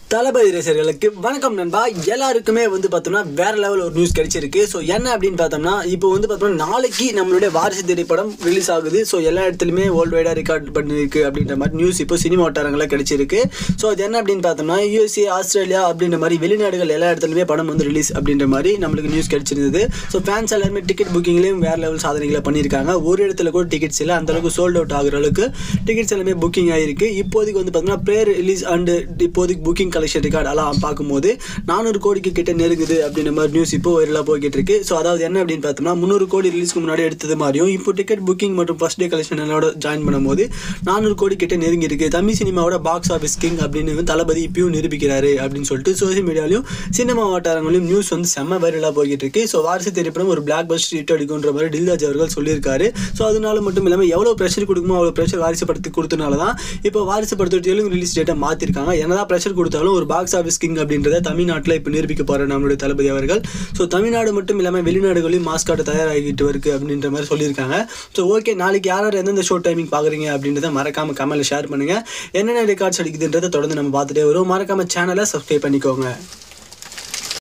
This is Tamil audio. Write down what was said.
தளபதி ரசிகர்களுக்கு வணக்கம் நண்பா எல்லாருக்குமே வந்து பார்த்தோம்னா வேற லெவல் ஒரு நியூஸ் கிடைச்சிருக்கு ஸோ என்ன அப்படின்னு பார்த்தோம்னா இப்போ வந்து பார்த்தோம்னா நாளைக்கு நம்மளுடைய வாரிசு திரைப்படம் ரிலீஸ் ஆகுது ஸோ எல்லா இடத்துலையுமே வேர்ல்டு வைடாக ரெக்கார்ட் பண்ணிருக்கு அப்படின்ற மாதிரி நியூஸ் இப்போ சினிமா வட்டாரங்களில் கிடைச்சிருக்கு ஸோ அது என்ன அப்படின்னு பார்த்தோம்னா யூஎஸ்ஏ ஆஸ்திரேலியா அப்படின்ற மாதிரி வெளிநாடுகள் எல்லா இடத்துலையுமே படம் வந்து ரிலீஸ் அப்படின்ற மாதிரி நம்மளுக்கு நியூஸ் கிடைச்சிருந்தது ஸோ ஃபேன்ஸ் எல்லாருமே டிக்கெட் புக்கிங்லேயும் வேற லெவல் சாதனைகளை பண்ணியிருக்காங்க ஒரு இடத்துல கூட டிக்கெட்ஸ் இல்லை அந்த அளவுக்கு சோல்ட் அவுட் ஆகுற அளவுக்கு டிக்கெட்ஸ் எல்லாமே புக்கிங் ஆயிருக்கு இப்போதைக்கு வந்து பார்த்தோம்னா ப்ரேயர் ரிலீஸ் அண்ட் இப்போதைக்கு புக்கிங் கலெக்ஷன் ரெக்கார்ட் எல்லாம் பார்க்கும்போது நானூறு கோடிக்கு கிட்ட நெருங்குது அப்படின்ற மாதிரி நியூஸ் இப்போ வைரலாக போய்கிட்டு இருக்கு ஸோ அதாவது என்ன அப்படின்னு பார்த்தோம்னா முந்நூறு கோடி ரிலீஸ்க்கு முன்னாடி எடுத்தது மாதிரியும் இப்போ டிக்கெட் புக்கிங் மற்றும் ஃபர்ஸ்ட் டே கலெக்ஷன் என்னோட ஜாயின் பண்ணும்போது நானூறு கோடி கிட்ட நெருங்கி இருக்கு தமிழ் சினிமாவோட பாக்ஸ் ஆஃபீஸ் கிங் அப்படின்னு தளபதி இப்பயும் நிரூபிக்கிறாரு அப்படின்னு சொல்லிட்டு சோசியல் மீடியாலையும் சினிமா வட்டாரங்களையும் நியூஸ் வந்து செம்ம வைரலாக போய்கிட்டு இருக்கு ஸோ வாரிசு திரைப்படம் ஒரு பிளாக் பஸ்ட் ஹிட் அடிக்குன்ற மாதிரி டில்ராஜ் அவர்கள் சொல்லியிருக்காரு ஸோ அதனால மட்டும் இல்லாமல் எவ்வளோ ப்ரெஷர் கொடுக்குமோ அவ்வளோ ப்ரெஷர் வாரிசு படத்துக்கு கொடுத்தனால தான் இப்போ வாரிசு படத்தோட தெலுங்கு ரிலீஸ் டேட்டை மாற்றிருக்காங்க என்னதான் ப்ரெஷர் கொடுத்தாலும் ஒரு பாக்ஸ் ஆஃபீஸ் கிங் அப்படின்றத தமிழ்நாட்டில் இப்போ நிரூபிக்க போகிற நம்மளுடைய தளபதி அவர்கள் ஸோ தமிழ்நாடு மட்டும் இல்லாமல் வெளிநாடுகளையும் மாஸ்காட்ட தயாராகிட்டு இருக்கு அப்படின்ற மாதிரி சொல்லியிருக்காங்க ஸோ ஓகே நாளைக்கு யார் யார் எந்தெந்த ஷோ டைமிங் பார்க்குறீங்க அப்படின்றத மறக்காம கமெண்ட்ல ஷேர் பண்ணுங்க என்னென்ன ரெக்கார்ட்ஸ் அடிக்குதுன்றதை தொடர்ந்து நம்ம பார்த்துட்டே வரும் மறக்காம சேனலை சப்ஸ்கிரைப் பண்ணிக்கோங்க